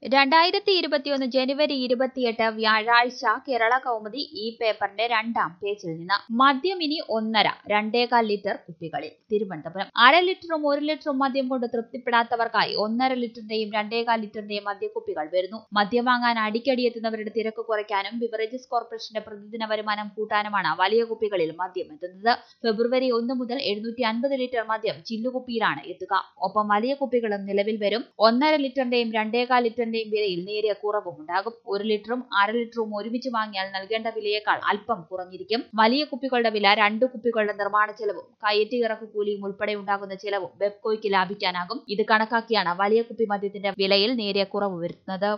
രണ്ടായിരത്തി ഇരുപത്തിയൊന്ന് ജനുവരി ഇരുപത്തിയെട്ട് വ്യാഴാഴ്ച കേരള കൗമുദി ഈ പേപ്പറിന്റെ രണ്ടാം പേജിൽ നിന്ന് മദ്യം ഇനി ഒന്നര രണ്ടേകാൽ ലിറ്റർ കുപ്പികളിൽ തിരുവനന്തപുരം അര ലിറ്ററും ഒരു ലിറ്ററും മദ്യം കൊണ്ട് തൃപ്തിപ്പെടാത്തവർക്കായി ഒന്നര ലിറ്ററിന്റെയും രണ്ടേകാൽ ലിറ്ററിന്റെയും മദ്യക്കുപ്പികൾ വരുന്നു മദ്യം വാങ്ങാൻ അടിക്കടി എത്തുന്നവരുടെ തിരക്ക് കുറയ്ക്കാനും ബിവറേജസ് കോർപ്പറേഷന്റെ പ്രതിദിന വരുമാനം കൂട്ടാനുമാണ് വലിയ കുപ്പികളിൽ മദ്യം എത്തുന്നത് ഫെബ്രുവരി ഒന്ന് മുതൽ എഴുന്നൂറ്റി അൻപത് ലിറ്റർ മദ്യം ചില്ലുകുപ്പിയിലാണ് എത്തുക ഒപ്പം വലിയ കുപ്പികളും നിലവിൽ വരും ഒന്നര ലിറ്ററിന്റെയും രണ്ടേകാൽ ലിറ്ററിന്റെയും വിലയിൽ നേരിയ കുറവും ഉണ്ടാകും ഒരു ലിറ്ററും അര ലിറ്ററും ഒരുമിച്ച് വാങ്ങിയാൽ നൽകേണ്ട വിലയേക്കാൾ അല്പം കുറഞ്ഞിരിക്കും വലിയ കുപ്പികളുടെ വില രണ്ട് കുപ്പികളുടെ നിർമ്മാണ ചെലവും കയറ്റി ഇറക്കു കൂലിയും ഉൾപ്പെടെ ഉണ്ടാകുന്ന ചെലവും ബെപ്കോയ്ക്ക് ലാഭിക്കാനാകും ഇത് കണക്കാക്കിയാണ് വലിയ കുപ്പി മദ്യത്തിന്റെ വിലയിൽ നേരിയ കുറവ് വരുത്തുന്നത്